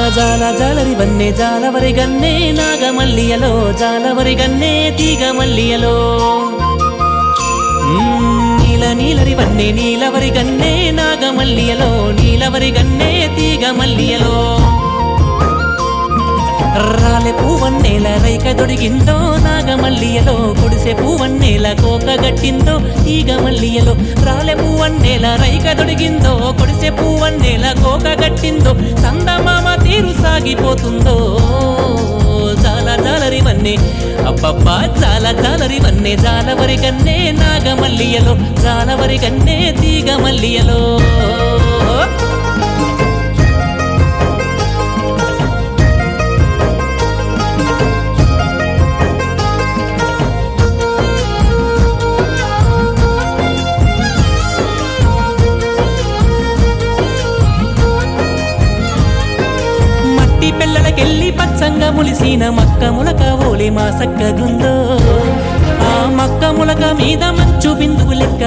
జాల జాలరి వన్నే జాలవరి గన్నే నాగమల్లియలో జాలవరి గన్నే తీగ మల్లియలో మ్మ్, నీల నీలరి వన్నే నీలవరి గన్నే నాగమల్లియలో నీలవరి గన్నే తీగ మల్లియలో రాలె పూవన్నేల రైక దొడిగిందో నాగమల్లియలో కొడిసె పూవన్నేల కోక గట్టిందో తీగ మల్లియలో రాలె పూవన్నేల రైక దొడిగిందో కొడిసె పూవన్నేల కోక గట్టిందో చందమామ తీరు సాగిపోతుందో చాలా జాలరి వన్నే అబ్బబ్బా చాలా జాలరి వన్నే జాలవరి గన్నే నాగమల్లియలో జాలవరి గన్నే తీగ మల్లియలో మట్టి పిల్లలకెళ్ళి పచ్చంగా ములిసిన మక్క ములక ఓలే మా సక్కగుందో ఆ మక్క ములక మీద మంచు బిందువు లెక్క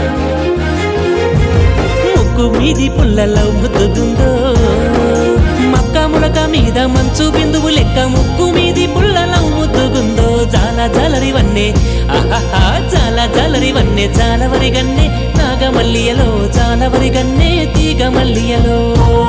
ముక్కు మీది పుల్లలో ముద్దుగుందో మక్క ములక మీద మంచు బిందువు లెక్క ముక్కు మీది పుల్లలో ముద్దుగుందో జాల జాలరి వన్నే ఆహాహా జాల జాలరి వన్నే జాలవరి గన్నే నాగమల్లియలో జాలవరి గన్నే తీగ మల్లియలో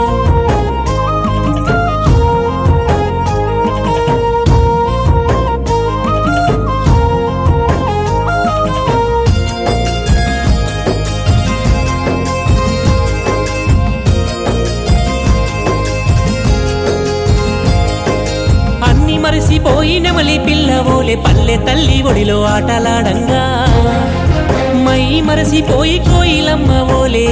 అన్ని మరిసిపోయి నెమలి పిల్లవోలే పల్లె తల్లి ఒడిలో ఆటలాడంగా మై మరసిపోయి కోయిలమ్మ ఓలే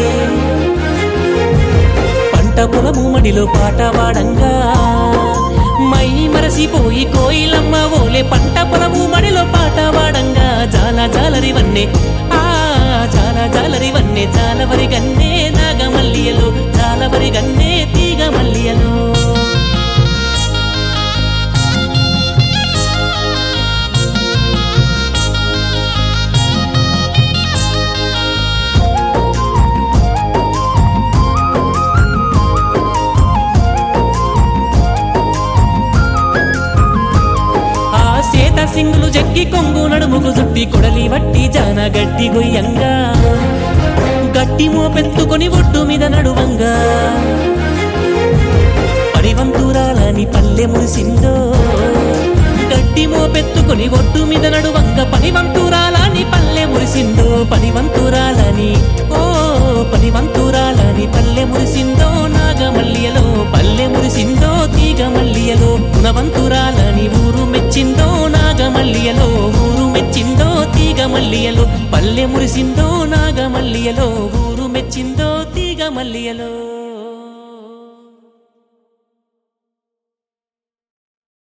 పంట పొలము మడిలో పాట పాడంగా మై మరసిపోయి కోయిలమ్మ ఓలే పంట పొలము మడిలో పాట పాడంగా జాల జాలరి వన్నే ఆ జాల జాలరి వన్నే జాలవరి గన్నే నాగమల్లియలో జాలవరి గన్నే తీగ మల్లియలో ఆ సేత సింగులు జగ్గి కొంగు నడుముకు జుట్టి కొడలి వట్టి జాన గట్టి గొయ్యంగా గట్టి మోపెత్తుకొని ఒడ్డు మీద నడువంగా పడివంతురాలని పల్లె మురిసిందో గడ్డి మోపెత్తుకొని ఒడ్డు మీద నడువంగ పనివంతురాలని పల్లె మురిసిందో పనివంతురాలని ఓ పనివంతురాలని పల్లె మురిసిందో నాగమల్లియలో పల్లె మురిసిందో తీగ మల్లియలో గుణవంతురాలని ఊరు మెచ్చిందో నాగమల్లియలో ఊరు మెచ్చిందో తీగ మల్లియలో పల్లె మురిసిందో నాగమల్లియలో ఊరు మెచ్చిందో తీగ మల్లియలో